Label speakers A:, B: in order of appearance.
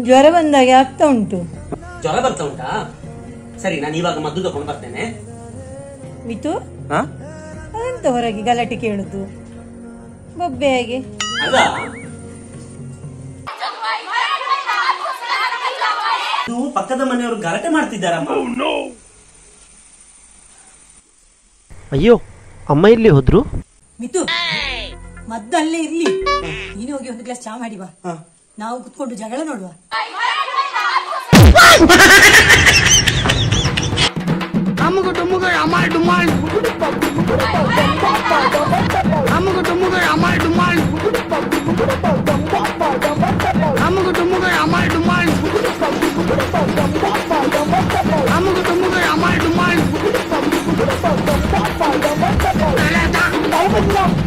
A: ಜ್ವರ ಬಂದಾಗೆ ಆಗ್ತಾ ಉಂಟು
B: ಜ್ವರ ಬರ್ತಾ ಉಂಟಾ ಸರಿ ನಾನು ಇವಾಗ ಮದ್ದು ತಗೊಂಡು ಬರ್ತೇನೆ
A: ಮಿತು
B: ಹಾ
A: ಅದಂತ ಹೊರಗೆ ಗಲಾಟೆ ಕೇಳುದು ಬೊಬ್ಬೆ ಹೇಗೆ
B: ಅದ ಇದು ಪಕ್ಕದ ಮನೆಯವರು ಗಲಾಟೆ ಮಾಡ್ತಿದ್ದಾರಮ್ಮ
C: ಅಯ್ಯೋ ಅಮ್ಮ ಎಲ್ಲಿ ಹೋದ್ರು
A: ಮಿತು ಮದ್ದು ಅಲ್ಲೇ ಇರ್ಲಿ ನೀನು ಹೋಗಿ ಒಂದು ಗ್ಲಾಸ್ ಚಾ ಮಾಡಿ ಬಾ ನಾವು ಕುತ್ಕೊಂಡು ಜಗಳ ನೋಡುವ
D: ಅಮ್ಮಗ ಡುಮ್ಮಗ ಅಮಾಲ್ ಡುಮಾಲ್ ಅಮ್ಮಗ ಡುಮ್ಮಗ ಅಮಾಲ್ ಡುಮಾಲ್ ಅಮ್ಮಗ ಡುಮ್ಮಗ ಅಮಾಲ್ ಡುಮಾಲ್ ಅಮ್ಮಗ ಡುಮ್ಮಗ ಅಮಾಲ್ ಡುಮಾಲ್